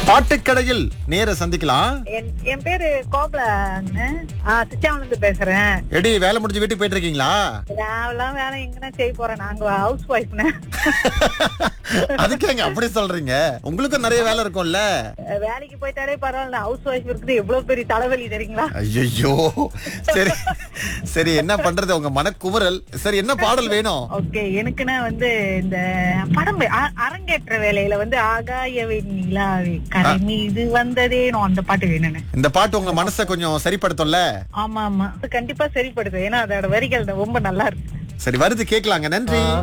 பாட்டுக்கடையில் நேர சந்திக்கலாம் என் என் பேரு கோபலான்னு சிச்சாவில இருந்து பேசுறேன் எடி வேலை முடிஞ்சு வீட்டுக்கு போயிட்டு இருக்கீங்களா நான் வேலை எங்கன்னா செய்ய போறேன் நாங்க ஹவுஸ் ஒய்ஃப்னு அதுக்கேங்க அப்படி சொல்றீங்க உங்களுக்கும் நிறைய வேலை இருக்கும்ல வேலைக்கு போயிட்டாலே பரவாயில்ல ஹவுஸ் ஒய்ஃப் இருக்குது எவ்வளவு பெரிய தலைவலி தெரியுங்களா ஐயோ சரி சரி என்ன பண்றது உங்க மனக்குமுறல் சரி என்ன பாடல் வேணும் ஓகே எனக்குன்னா வந்து இந்த படம் அ- அரங்கேற்ற வேலையில வந்து ஆகாயவே நிலாவே கரை மீது வந்ததேனோ அந்த பாட்டு வேணும்னு இந்த பாட்டு உங்க மனசை கொஞ்சம் சரிப்படுத்தும்ல ஆமா ஆமா அது கண்டிப்பா சரிப்படுது ஏன்னா அதோட வரிகள் ரொம்ப நல்லா இருக்கு சரி வருது கேட்கலாங்க நன்றி